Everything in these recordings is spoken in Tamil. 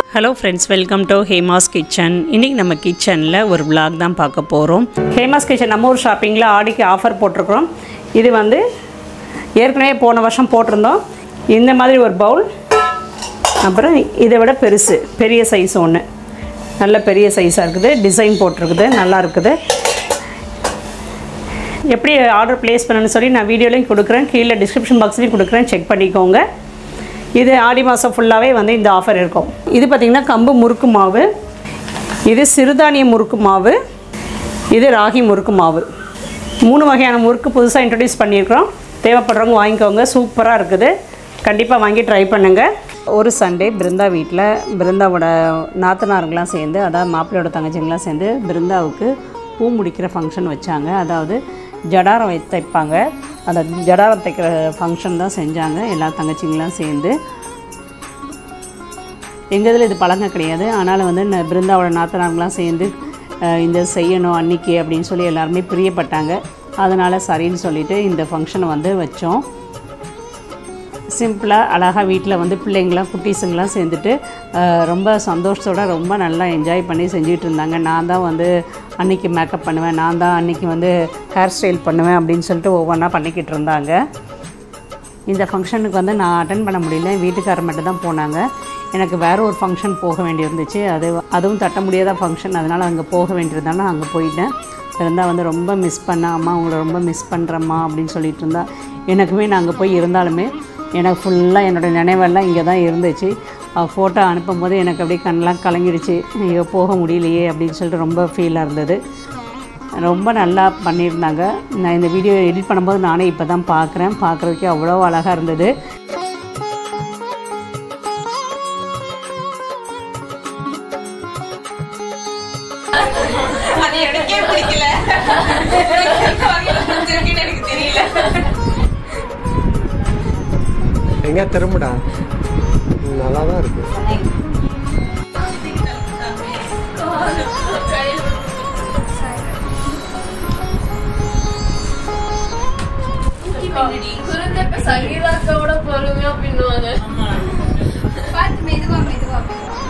hello friends welcome to Hema's kitchen இன்றைக்கி நம்ம கிச்சனில் ஒரு vlog தான் பார்க்க போகிறோம் ஹேமாஸ் கிச்சன் நம்ம ஊர் ஷாப்பிங்கில் ஆடிக்கு ஆஃபர் போட்டிருக்கிறோம் இது வந்து ஏற்கனவே போன வருஷம் போட்டிருந்தோம் இந்த மாதிரி ஒரு பவுல் அப்புறம் இதை விட பெருசு பெரிய சைஸ் ஒன்று நல்ல பெரிய சைஸாக இருக்குது டிசைன் போட்டிருக்குது நல்லா இருக்குது எப்படி ஆர்டர் ப்ளேஸ் பண்ணணும்னு சொல்லி நான் வீடியோலையும் கொடுக்குறேன் கீழே டிஸ்கிரிப்ஷன் பாக்ஸ்லையும் கொடுக்குறேன் செக் பண்ணிக்கோங்க இது ஆடி மாதம் ஃபுல்லாகவே வந்து இந்த ஆஃபர் இருக்கும் இது பார்த்திங்கன்னா கம்பு முறுக்கு மாவு இது சிறுதானிய முறுக்கு மாவு இது ராகி முறுக்கு மாவு மூணு வகையான முறுக்கு புதுசாக இன்ட்ரடியூஸ் பண்ணியிருக்கிறோம் தேவைப்படுறவங்க வாங்கிக்கோங்க சூப்பராக இருக்குது கண்டிப்பாக வாங்கி ட்ரை பண்ணுங்கள் ஒரு சண்டே பிருந்தா வீட்டில் பிருந்தாவோட நாத்தனாருங்களாம் சேர்ந்து அதாவது மாப்பிள்ளையோட தங்கச்சிங்களாம் சேர்ந்து பிருந்தாவுக்கு பூ முடிக்கிற ஃபங்க்ஷன் வச்சாங்க அதாவது ஜடாரம் வை தைப்பாங்க அந்த ஜடாரம் தைக்கிற ஃபங்க்ஷன் தான் செஞ்சாங்க எல்லா தங்கச்சிங்களாம் சேர்ந்து எங்கள் இதில் இது பழங்க கிடையாது ஆனாலும் வந்து இந்த பிருந்தாவோட நாத்தனாருங்களாம் சேர்ந்து அஹ், இந்த செய்யணும் அன்னைக்கு அப்படின்னு சொல்லி எல்லாருமே பிரியப்பட்டாங்க அதனால் சரின்னு சொல்லிட்டு இந்த ஃபங்க்ஷனை வந்து வச்சோம் சிம்பிளாக அழகாக வீட்டில் வந்து பிள்ளைங்களாம் குட்டீஸுங்களாம் சேர்ந்துட்டு அஹ், ரொம்ப சந்தோஷத்தோட ரொம்ப நல்லா என்ஜாய் பண்ணி செஞ்சுட்டு இருந்தாங்க நான் தான் வந்து அன்னைக்கு மேக்கப் பண்ணுவேன் நான் தான் அன்னைக்கு வந்து ஹேர் ஸ்டைல் பண்ணுவேன் அப்படின்னு சொல்லிட்டு ஒவ்வொன்றா பண்ணிக்கிட்டு இருந்தாங்க இந்த ஃபங்க்ஷனுக்கு வந்து நான் அட்டன் பண்ண முடியல வீட்டுக்காரர் மட்டும் தான் போனாங்க எனக்கு வேறு ஒரு ஃபங்க்ஷன் போக வேண்டியிருந்துச்சு அது அதுவும் தட்ட முடியாத ஃபங்க்ஷன் அதனால் அங்கே போக வேண்டியதுனால அங்கே போயிட்டேன் இருந்தால் வந்து ரொம்ப மிஸ் பண்ண அம்மா உங்களை ரொம்ப மிஸ் பண்ணுறம்மா அப்படின்னு சொல்லிட்டு இருந்தா எனக்குமே நான் அங்கே போய் இருந்தாலுமே எனக்கு ஃபுல்லாக என்னோடய நினைவெல்லாம் இங்கே தான் இருந்துச்சு ஃபோட்டோ அனுப்பும்போது எனக்கு அப்படியே கண்ணெலாம் கலங்கிடுச்சு ஐயோ போக முடியலையே அப்படின்னு சொல்லிட்டு ரொம்ப ஃபீலாக இருந்தது ரொம்ப நல்லா பண்ணியிருந்தாங்க நான் இந்த வீடியோ எடிட் பண்ணும்போது நானே இப்போ தான் பார்க்குறேன் பார்க்குறதுக்கே அவ்வளோ அழகாக இருந்தது அது எனக்கே பிடிக்கல எந்த வகையில பிடிச்சிருக்குன்னு எனக்கு தெரியல எங்க திரும்புடா நல்லா தான் இருக்கு குருந்தப்ப சங்கீதாக்காவோட பொறுமையா பின்னுவாங்க பார்த்து மெதுவா மெதுவா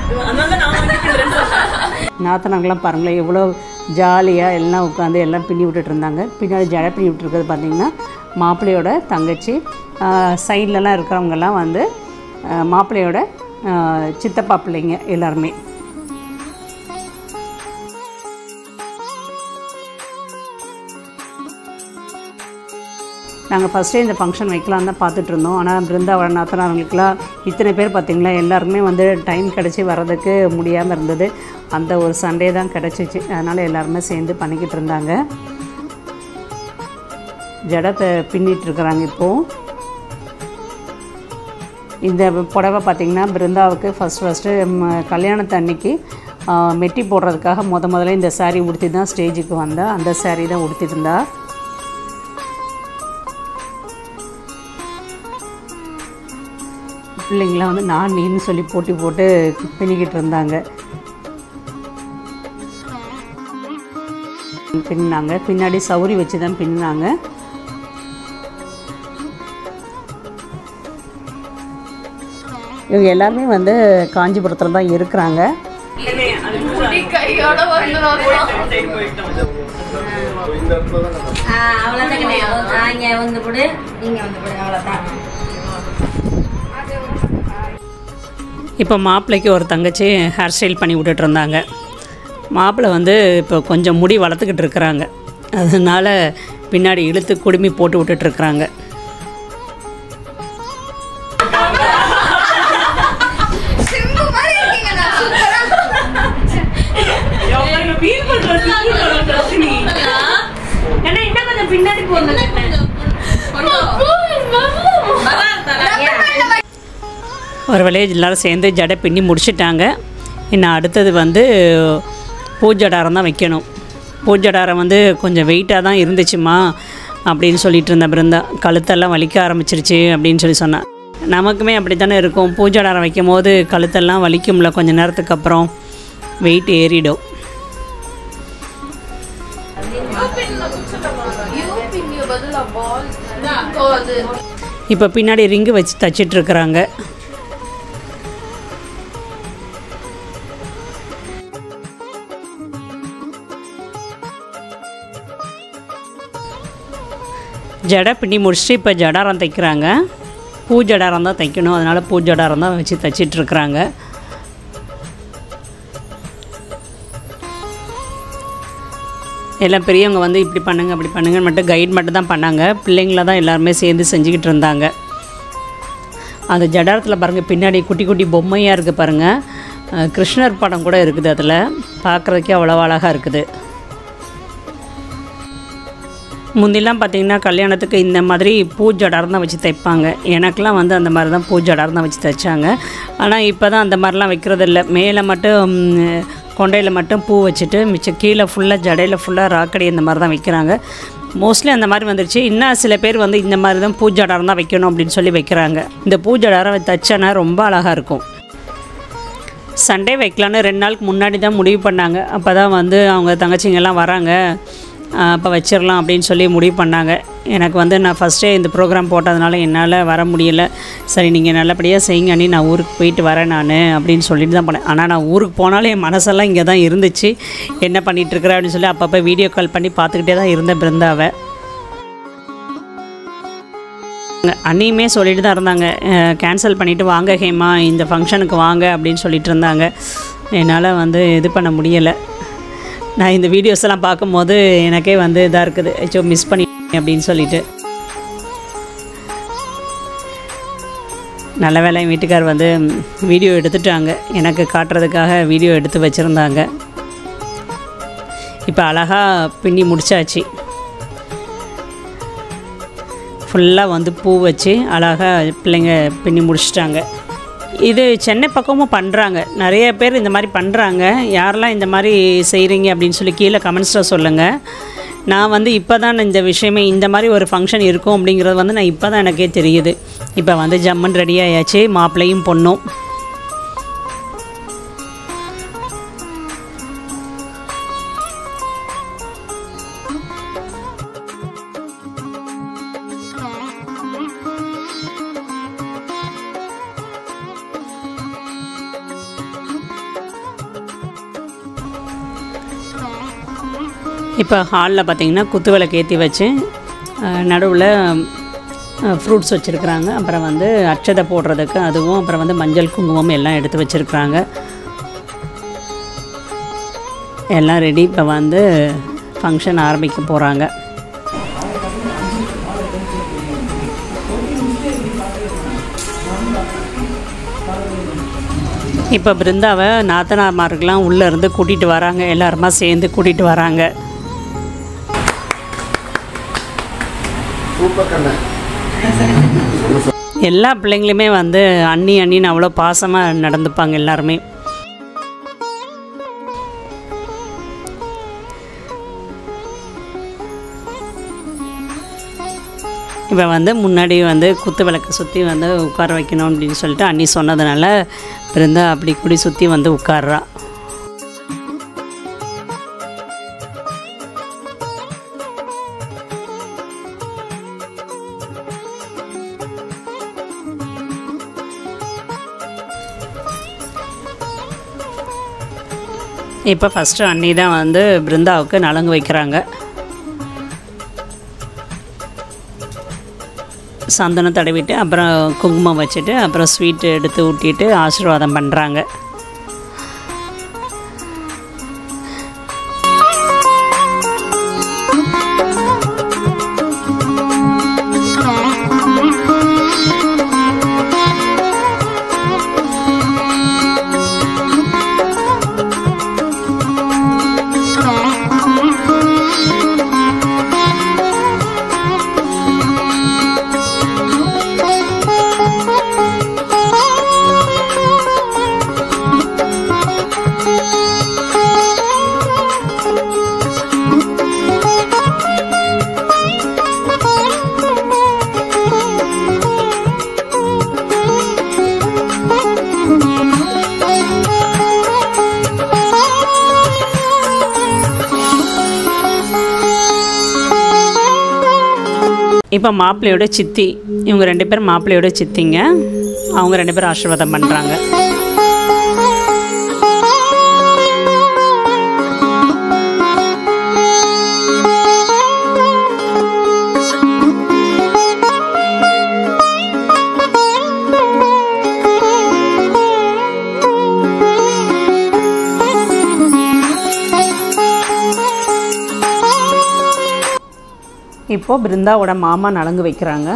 நாத்தனாங்கெல்லாம் பாருங்களேன் எவ்வளோ ஜாலியாக எல்லாம் உட்காந்து எல்லாம் பின்னி விட்டுட்டு இருந்தாங்க பின்னாடி ஜடை பின்னி விட்டுருக்கிறது பார்த்திங்கன்னா மாப்பிள்ளையோட தங்கச்சி சைட்லலாம் இருக்கிறவங்கெல்லாம் வந்து ஆஹ், மாப்பிள்ளையோட ஆஹ், சித்தப்பா பிள்ளைங்க எல்லாருமே நாங்கள் ஃபஸ்ட்டே இந்த ஃபங்க்ஷன் வைக்கலாம் தான் பார்த்துட்டு இருந்தோம் ஆனால் பிருந்தாவன நாத்தனார்களுக்கெல்லாம் இத்தனை பேர் பார்த்திங்களா எல்லாருக்குமே வந்து டைம் கிடச்சி வர்றதுக்கு முடியாமல் இருந்தது அந்த ஒரு சண்டே தான் கிடச்சிச்சு அதனால் எல்லாருமே சேர்ந்து பண்ணிக்கிட்டு இருந்தாங்க ஜடத்தை பின்னிட்டு இருக்கிறாங்க இப்போது இந்த புடவை பார்த்திங்கன்னா பிருந்தாவுக்கு ஃபஸ்ட் ஃபஸ்ட்டு கல்யாணத்து அன்னைக்கு ஆ, மெட்டி போடுறதுக்காக முத முதல்ல இந்த saree உடுத்தி தான் ஸ்டேஜுக்கு வந்தா அந்த saree தான் உடுத்திட்டு இருந்தா பிள்ளைங்களாம் வந்து நான் நீன்னு சொல்லி போட்டி போட்டு பின்னிக்கிட்டு இருந்தாங்க பின்னாங்க பின்னாடி சௌரி வச்சு தான் பின்னாங்க இவங்க எல்லாருமே வந்து காஞ்சிபுரத்தில் தான் இருக்கிறாங்க முடி கையோட வந்து வரலாம் அவ்வளோதான் கிடையாது இங்கே வந்து கொடு இங்கே வந்து கொடு அவ்வளோதான் இப்போ மாப்பிள்ளைக்கு ஒரு தங்கச்சி ஹேர் ஸ்டைல் பண்ணி விட்டுட்டு இருந்தாங்க மாப்பிள்ளை வந்து இப்போ கொஞ்சம் முடி வளர்த்துக்கிட்டு இருக்கிறாங்க அதனால பின்னாடி இழுத்து குடுமி போட்டு விட்டுட்ருக்குறாங்க சிம்பு மாதிரி இருக்கீங்க நான் சூப்பரா ஒரு வழியாக எல்லாரும் சேர்ந்து ஜடை பின்னி முடிச்சிட்டாங்க இன்னும் அடுத்தது வந்து பூஜடாரம் தான் வைக்கணும் பூஜடாரம் வந்து கொஞ்சம் வெயிட்டாக தான் இருந்துச்சுமா அப்படின்னு சொல்லிட்டு இருந்த பிருந்தா கழுத்தெல்லாம் வலிக்க ஆரம்பிச்சிருச்சு அப்படின்னு சொல்லி சொன்னான் நமக்குமே அப்படி தானே இருக்கும் பூஜடாரம் வைக்கும் போது கழுத்தெல்லாம் வலிக்கும்ல கொஞ்ச நேரத்துக்கு அப்புறம் வெயிட் ஏறிடும் யூ பின்னிய பதிலா பால் அது இப்போ பின்னாடி ரிங்கு வச்சு தச்சிட்டு இருக்கிறாங்க ஜடை பின்னி முடிச்சுட்டு இப்போ ஜடாரம் தைக்கிறாங்க பூ ஜடாரம் தான் தைக்கணும் அதனால் பூ ஜடாரம் தான் வச்சு தைச்சிட்ருக்குறாங்க எல்லாம் பெரியவங்க வந்து இப்படி பண்ணுங்க அப்படி பண்ணுங்கன்னு மட்டும் கைட் மட்டும் தான் பண்ணாங்க பிள்ளைங்கள தான் எல்லாருமே சேர்ந்து செஞ்சுக்கிட்டு இருந்தாங்க அந்த ஜடாரத்தில் பாருங்கள் பின்னாடி குட்டி குட்டி பொம்மையாக இருக்குது பாருங்கள் அஹ் கிருஷ்ணர் படம் கூட இருக்குது அதில் பார்க்குறதுக்கே அவ்வளோ அழகாக இருக்குது முந்திலாம் பார்த்தீங்கன்னா கல்யாணத்துக்கு இந்த மாதிரி பூ ஜடாரம் தான் வச்சு தைப்பாங்க எனக்கெலாம் வந்து அந்த மாதிரி தான் பூ ஜடாரம் தான் வச்சு தைச்சாங்க ஆனால் இப்போ தான் அந்த மாதிரிலாம் வைக்கிறது இல்லை மேலே மட்டும் ம், கொண்டையில் மட்டும் பூ வச்சுட்டு மிச்சம் கீழே ஃபுல்லாக ஜடையில் ஃபுல்லாக ராக்கடி இந்த மாதிரி தான் வைக்கிறாங்க மோஸ்ட்லி அந்த மாதிரி வந்துருச்சு இன்னும் சில பேர் வந்து இந்த மாதிரி தான் பூ ஜடாரம் தான் வைக்கணும் அப்படின்னு சொல்லி வைக்கிறாங்க இந்த பூ ஜடாரம் தைச்சனா ரொம்ப அழகாக இருக்கும் சண்டே வைக்கலான்னு ரெண்டு நாளுக்கு முன்னாடி தான் முடிவு பண்ணாங்க அப்போ தான் வந்து அவங்க தங்கச்சிங்கெல்லாம் வராங்க அப்போ வச்சிடலாம் அப்படின்னு சொல்லி முடிவு பண்ணாங்க எனக்கு வந்து நான் ஃபஸ்ட்டே இந்த ப்ரோக்ராம் போட்டதுனால என்னால் வர முடியல சரி நீங்கள் நல்லபடியாக செய்யுங்க அண்ணி நான் ஊருக்கு போயிட்டு வரேன் நான் அப்படின்னு சொல்லிட்டு தான் போனேன் ஆனால் நான் ஊருக்கு போனாலும் என் மனசெல்லாம் இங்கே தான் இருந்துச்சு என்ன பண்ணிகிட்டு இருக்கிற அப்படின்னு சொல்லி அப்பப்போ வீடியோ கால் பண்ணி பார்த்துக்கிட்டே தான் இருந்தேன் பிருந்தாவை அண்ணியுமே சொல்லிட்டு தான் இருந்தாங்க கேன்சல் பண்ணிவிட்டு வாங்க ஹேமா இந்த ஃபங்க்ஷனுக்கு வாங்க அப்படின்னு சொல்லிட்டு இருந்தாங்க என்னால் வந்து இது பண்ண முடியலை நான் இந்த வீடியோஸ் எல்லாம் பார்க்கும்போது எனக்கே வந்து இதாக இருக்குது ஐயோ மிஸ் பண்ணி அப்படின்னு சொல்லிட்டு நல்ல வேலை என் வீட்டுக்கார் வந்து வீடியோ எடுத்துட்டாங்க எனக்கு காட்டுறதுக்காக வீடியோ எடுத்து வச்சுருந்தாங்க இப்போ அழகாக பின்னி முடிச்சாச்சு ஃபுல்லாக வந்து பூ வச்சு அழகாக பிள்ளைங்க பின்னி முடிச்சிட்டாங்க இது சென்னை பக்கமும் பண்ணுறாங்க நிறைய பேர் இந்த மாதிரி பண்ணுறாங்க யாரெல்லாம் இந்த மாதிரி செய்கிறீங்க அப்படின்னு சொல்லி கீழே கமெண்ட்ஸில் சொல்லுங்கள் நான் வந்து இப்போ தான் இந்த விஷயமே இந்த மாதிரி ஒரு ஃபங்க்ஷன் இருக்கும் அப்படிங்கிறது வந்து நான் இப்போ தான் எனக்கே தெரியுது இப்போ வந்து ஜம்மன் ரெடி ஆயாச்சு மாப்பிள்ளையும் பொண்ணும் இப்போ ஹாலில் பார்த்தீங்கன்னா குத்து விளக்கு ஏற்றி வச்சு நடுவில் ஃப்ரூட்ஸ் வச்சுருக்குறாங்க அப்புறம் வந்து அட்சதை போடுறதுக்கு அதுவும் அப்புறம் வந்து மஞ்சள் குங்குமம் எல்லாம் எடுத்து வச்சுருக்குறாங்க எல்லாம் ரெடி இப்போ வந்து ஃபங்க்ஷன் ஆரம்பிக்க போகிறாங்க இப்போ பிருந்தாவை நாத்தனார்மாருக்கெல்லாம் உள்ளே இருந்து கூட்டிகிட்டு வராங்க எல்லாருமா சேர்ந்து கூட்டிகிட்டு வராங்க சூப்பர் கண்ணை எல்லா பிள்ளைங்களுமே வந்து அண்ணி அண்ணின்னு அவ்வளோ பாசமாக நடந்துப்பாங்க எல்லாருமே இப்போ வந்து முன்னாடி வந்து குத்து விளக்கு சுற்றி வந்து உட்கார வைக்கணும் அப்படின்னு சொல்லிட்டு அண்ணி சொன்னதுனால பிருந்தா அப்படி கூடி சுற்றி வந்து உட்கார்றா இப்போ ஃபஸ்ட்டு அண்ணி தான் வந்து பிருந்தாவுக்கு நலங்கு வைக்கிறாங்க சந்தனம் தடவிட்டு அப்புறம் குங்குமம் வச்சுட்டு அப்புறம் ஸ்வீட்டு எடுத்து ஊட்டிட்டு ஆசீர்வாதம் பண்ணுறாங்க இப்போ மாப்பிள்ளையோட சித்தி இவங்க ரெண்டு பேரும் மாப்பிள்ளையோட சித்திங்க அவங்க ரெண்டு பேரும் ஆசீர்வாதம் பண்ணுறாங்க இப்போது பிருந்தாவோட மாமா நலங்கு வைக்கிறாங்க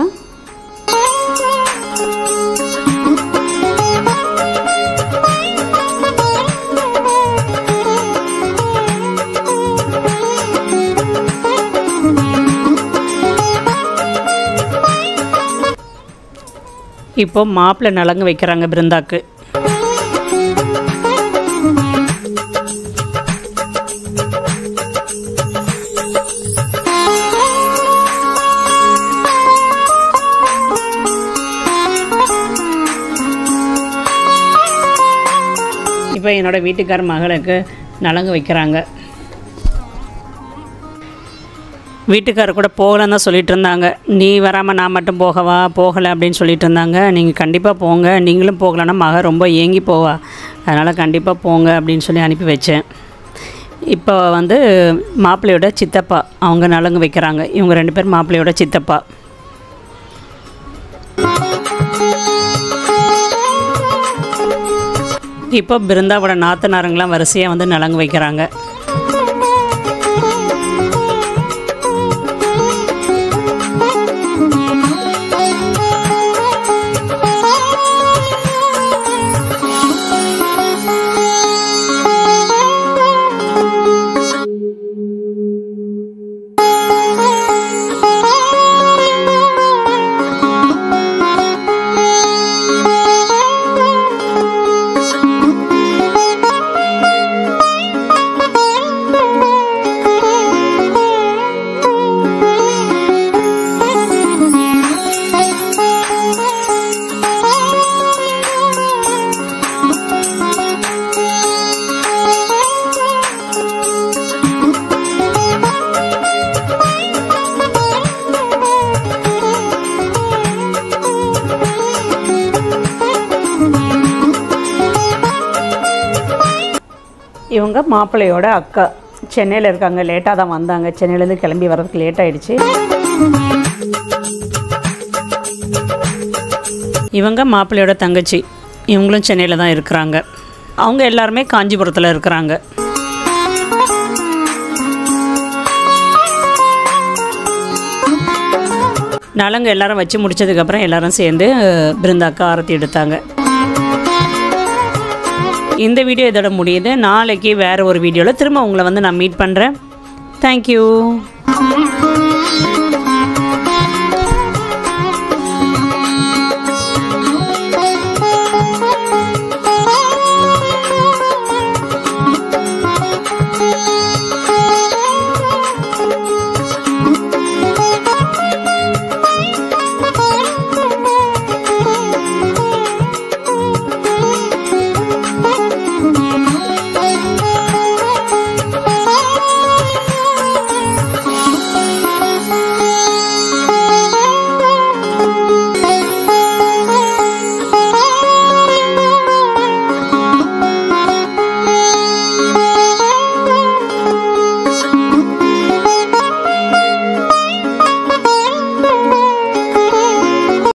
இப்போ மாப்பிள்ளை நலங்கு வைக்கிறாங்க பிருந்தாக்கு இப்போ என்னோட வீட்டுக்கார மகளுக்கு நலங்கு வைக்கிறாங்க வீட்டுக்காரர் கூட போகலன்னு தான் சொல்லிட்டு இருந்தாங்க நீ வராமல் நான் மட்டும் போகவா போகலை அப்படின்னு சொல்லிட்டு இருந்தாங்க நீங்கள் கண்டிப்பாக போங்க நீங்களும் போகலன்னா மக ரொம்ப ஏங்கி போவா அதனால் கண்டிப்பாக போங்க அப்படின்னு சொல்லி அனுப்பி வச்சேன் இப்போ வந்து மாப்பிள்ளையோட சித்தப்பா அவங்க நலங்கு வைக்கிறாங்க இவங்க ரெண்டு பேர் மாப்பிள்ளையோட சித்தப்பா இப்போ பிருந்தாவோட நாத்தனாருங்களாம் வரிசையாக வந்து நலங்கு வைக்கிறாங்க இவங்க மாப்பிள்ளையோட அக்கா சென்னையில் இருக்காங்க லேட்டாக தான் வந்தாங்க சென்னையிலேருந்து கிளம்பி வர்றதுக்கு லேட் ஆயிடுச்சு இவங்க மாப்பிள்ளையோட தங்கச்சி இவங்களும் சென்னையில் தான் இருக்கிறாங்க அவங்க எல்லாருமே காஞ்சிபுரத்தில் இருக்கிறாங்க நலங்கு எல்லாரும் வச்சு முடிச்சதுக்கப்புறம் எல்லாரும் சேர்ந்து அஹ், பிருந்தாக்கா ஆரத்தி எடுத்தாங்க இந்த வீடியோ இதோட முடியுது நாளைக்கு வேறு ஒரு வீடியோவில் திரும்ப உங்களை வந்து நான் மீட் பண்ணுறேன் தேங்க்யூ